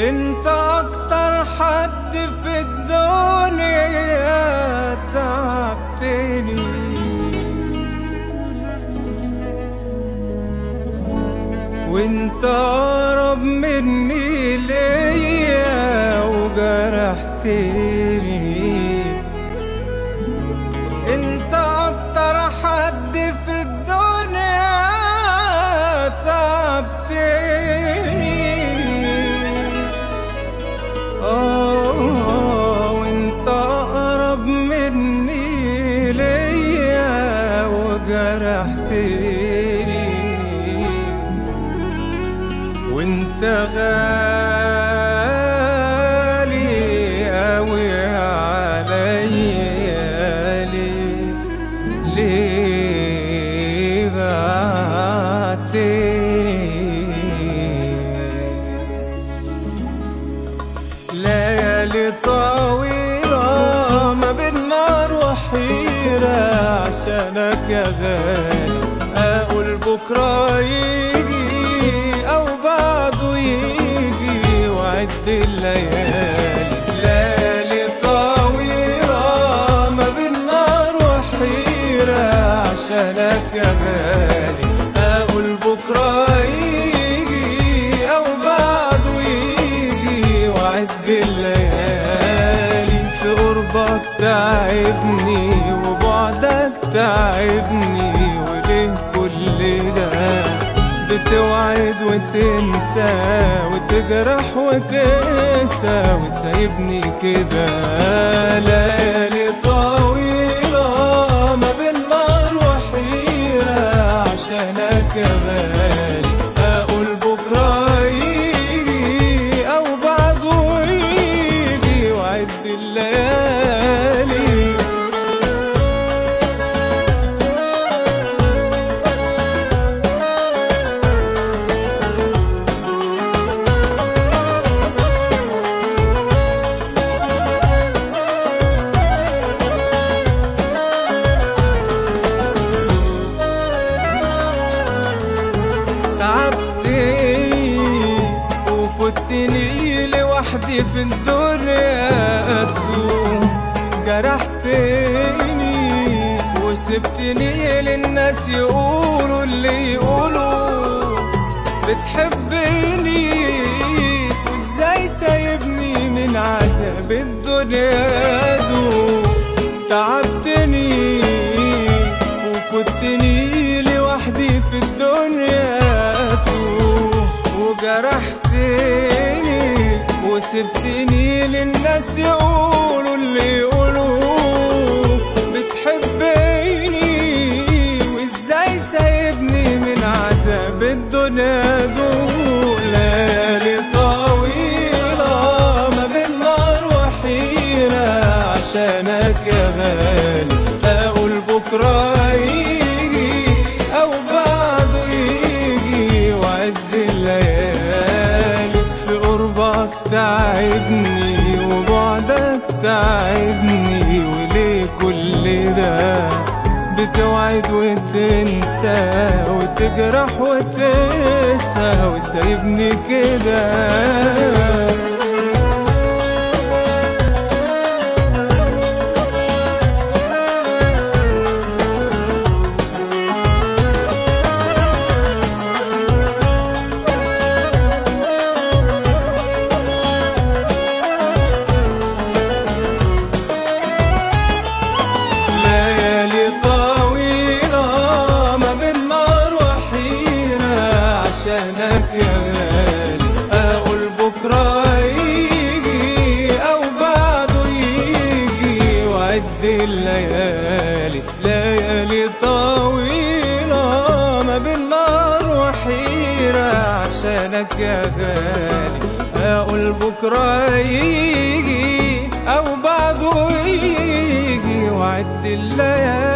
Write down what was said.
انت اكتر حد في الدنيا تعبتني وانت اقرب مني ليا وجرحتني انت اكتر حد في الدنيا تعبتني اه وانت اقرب مني ليا وجرحتني وانت غالي اوي عليا ليه ليه بعتني ليالي طويلة ما بين نار وحيرة عشانك يا غالي أقول بكرة يجي أو بعده يجي وعد الليالي ليالي طويلة ما بين نار وحيرة عشانك يا غالي أقول بكرة يجي أو بعده يجي وعد الليالي في قربك تعبني وبعدك تعبني وليه كل ده بتوعد وتنسى وتجرح وتنسى وسايبني كده ليالي طويلة ما بين نار وحيرة عشانك يا غالي أقول بكرة يجي أو بعده يجي وعد الليالي تعبتني وفتني لوحدي في الدنيا أتوه جرحتني وسبتني للناس يقولوا اللي يقولوا بتحبني وازاي سايبني من عذاب الدنيا دوب تعبتني وفتني لوحدي في الدنيا توه وجرحتني وسبتني للناس يقولوا اللي يقولوا بتحبني وازاي سايبني من عذاب الدنيا دول ليالي طويلة ما بين نار وحيرة عشانك يا غالي أقول بكرة يجي أو بعده يجي وعد الليالي في قربك تعبني وبعدك تعبني وليه كل ده بتوعد وتنسى وتجرح وتنسى وسايبني كده ليالي طويلة ما بين نار وحيرة عشانك يا غالي أقول بكرة يجي أو بعده يجي وعد الليالي ليالي طويلة ما بين نار وحيرة عشانك يا غالي أقول بكرة يجي أو بعده يجي وعد الليالي